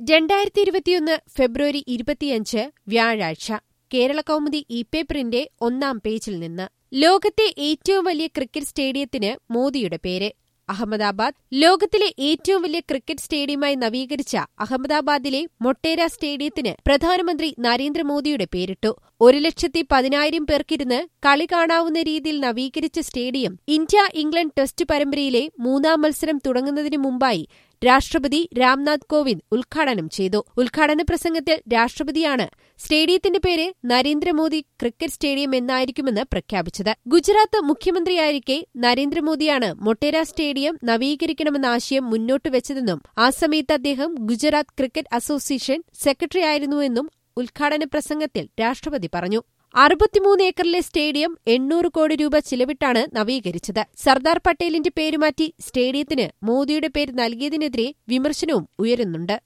രണ്ടായിരത്തി ഇരുപത്തിയൊന്ന് ഫെബ്രുവരി ഇരുപത്തിയഞ്ച് വ്യാഴാഴ്ച കേരള കൗമുദി ഇ പേപ്പറിന്റെ ഒന്നാം പേജിൽ നിന്ന് ലോകത്തെ ഏറ്റവും വലിയ ക്രിക്കറ്റ് സ്റ്റേഡിയത്തിന് മോദിയുടെ പേര് അഹമ്മദാബാദ് ലോകത്തിലെ ഏറ്റവും വലിയ ക്രിക്കറ്റ് സ്റ്റേഡിയമായി നവീകരിച്ച അഹമ്മദാബാദിലെ മൊട്ടേര സ്റ്റേഡിയത്തിന് പ്രധാനമന്ത്രി നരേന്ദ്രമോദിയുടെ പേരിട്ടു ഒരു ലക്ഷത്തി പതിനായിരം പേർക്കിരുന്ന് കളി കാണാവുന്ന രീതിയിൽ നവീകരിച്ച സ്റ്റേഡിയം ഇന്ത്യ ഇംഗ്ലണ്ട് ടെസ്റ്റ് പരമ്പരയിലെ മൂന്നാം മത്സരം തുടങ്ങുന്നതിനു മുമ്പായി രാഷ്ട്രപതി രാംനാഥ് കോവിന്ദ് ഉദ്ഘാടനം ചെയ്തു ഉദ്ഘാടന പ്രസംഗത്തിൽ രാഷ്ട്രപതിയാണ് സ്റ്റേഡിയത്തിന്റെ പേര് നരേന്ദ്രമോദി ക്രിക്കറ്റ് സ്റ്റേഡിയം എന്നായിരിക്കുമെന്ന് പ്രഖ്യാപിച്ചത് ഗുജറാത്ത് മുഖ്യമന്ത്രിയായിരിക്കെ നരേന്ദ്രമോദിയാണ് മൊട്ടേര സ്റ്റേഡിയം നവീകരിക്കണമെന്ന ആശയം മുന്നോട്ട് വെച്ചതെന്നും ആ സമയത്ത് അദ്ദേഹം ഗുജറാത്ത് ക്രിക്കറ്റ് അസോസിയേഷൻ സെക്രട്ടറിയായിരുന്നുവെന്നും ഉദ്ഘാടന പ്രസംഗത്തിൽ രാഷ്ട്രപതി പറഞ്ഞു അറുപത്തിമൂന്ന് ഏക്കറിലെ സ്റ്റേഡിയം എണ്ണൂറ് കോടി രൂപ ചിലവിട്ടാണ് നവീകരിച്ചത് സർദാർ പട്ടേലിന്റെ പേരുമാറ്റി സ്റ്റേഡിയത്തിന് മോദിയുടെ പേര് നൽകിയതിനെതിരെ വിമർശനവും ഉയരുന്നുണ്ട്